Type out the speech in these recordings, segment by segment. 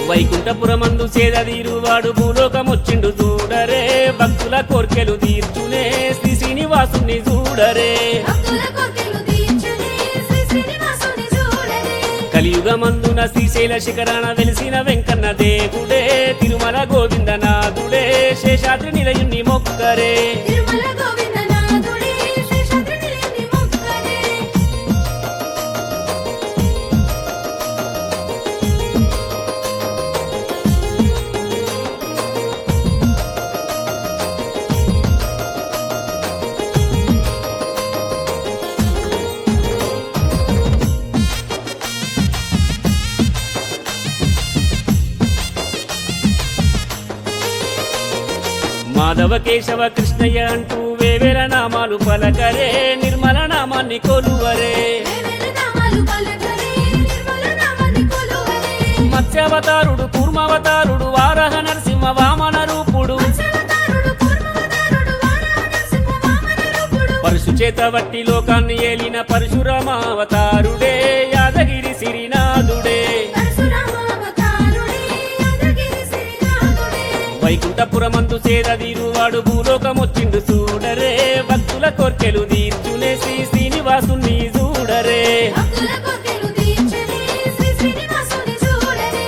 వైకుంఠపురమందు సేదీరువాడు భూలోకమొచ్చిండు చూడరే భక్తుల కోర్కెలు తీర్చునే శ్రీ శ్రీనివాసుని చూడరే భక్తుల కోర్కెలు తీర్చునే శ్రీ శ్రీనివాసుని చూడరే కలియుగమందున శ్రీశైల శిఖరాన వెలిసిన వెంకన్న దేవుడే తిరుమల గోవిందనాథుడే శేషాద్రి నిలయుని మొక్కరే తిరుమల గోవిందనాథుడే శేషాద్రి నిలయుని మొక్కరే మాధవ కేశవ కృష్ణయ్య అంటూ వేవేల నామాలు పలకరే నిర్మల నామాన్ని కొలువరే వేవేల నామాలు పలకరే నిర్మల నామాన్ని కొలువరే మత్స్యావతారుడు కూర్మావతారుడు వారహ నరసింహ వామన రూపుడు మత్స్యావతారుడు కూర్మావతారుడు వారాహ నరసింహ వామన రూపుడు పరుశు చేత వట్టి లోకాన్ని ఏలిన పరశురామావతారుడే యాదగిరి సిరినాథుడే పరశురామావతారుడే యాదగిరి శ్రీనాథుడే వైకుంఠపురమందు సేదీరువాడు భూలోకమొచ్చిండు చూడరే భక్తుల కోర్కెలు తీర్చునే శ్రీ శ్రీనివాసుని చూడరే భక్తుల కోర్కెలు తీర్చనే శ్రీ శ్రీనివాసుని చూడరే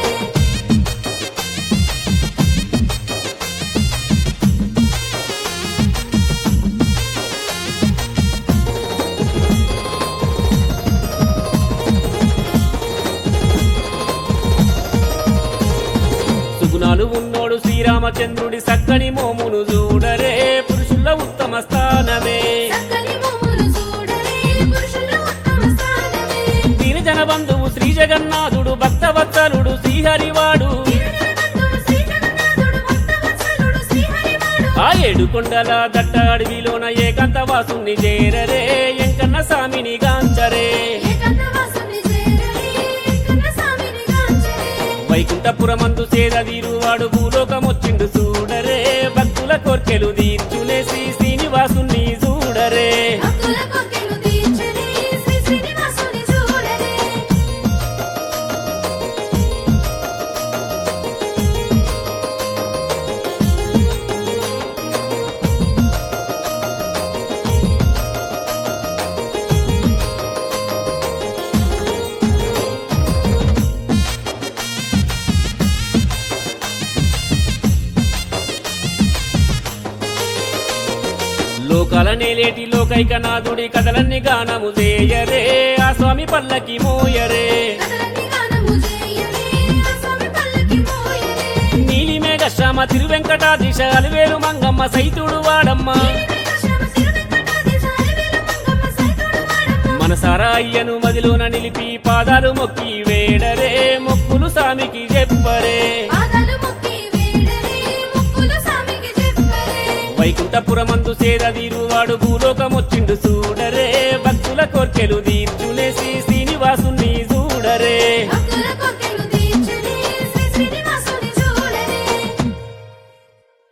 సుగుణాలు ఉన్నోడు శ్రీరామచంద్రుడి సక్కని మోమును చూడరే పురుషుల ఉత్తమ స్థానమే చక్కని మోములు చూడరే పురుషుల ఉత్తమ స్థానమే దీని జనబంధువు శ్రీ జగన్నాథుడు భక్తవత్సలుడు శ్రీహరివాడు తిరునెలబంధుడు శ్రీ జగన్నాథుడు భక్తవత్సలుడు శ్రీహరివాడు ఆ ఏడు కొండల దట్ట అడవిలోన ఏకాంతవాసుని చేరరే ఎంకన్న స్వామిని గాంచరే ఏకాంతవాసుని చేరరే కన్నస్వామిని గాంచరే వైకుంఠపురమందు సేదీరువాడు వాడు భూలోకమొచ్చిండు చూడరే భక్తుల కోర్కెలు తీర్చునే శ్రీ శ్రీనివాసుని చూడరే భక్తుల కోర్కెలు తీర్చనే శ్రీ శ్రీనివాసుని చూడరే వైకుంఠపురమందు సేదీరువాడు భూలోకమొచ్చిండు చూడరే భక్తుల కోర్కెలు తీర్చునే శ్రీ శ్రీనివాసుని చూడరే లోకాల నేలేటి లోకైక నాథుడి కథలన్నీ గానము చేయరే ఆ స్వామి పల్లకి మోయరే కథలన్నీ గానము చేయరే ఆ స్వామి పల్లకి మోయరే నీలి మేఘ శ్యామ తిరువెంకటాదిశ అలివేలు మంగమ్మ సైతుడు వాడమ్మ శ్యామ తిరువెంకటాద్రి సాలివేలు మంగమ్మ సైతుడు వాడమ్మ మనసారా అయ్యను మదిలోన నిలిపి పాదాలు మొక్కి వేడరే మొక్కులు సామికి చెప్పరే పాదాలు మొక్కి వేడరే ముక్కులు స్వామికి చెప్పరే వైకుంఠపురమందు సేదీరువాడు భూలోకమొచ్చిండు చూడరే భక్తుల కోర్కెలు తీర్చునే శ్రీ శ్రీనివాసుని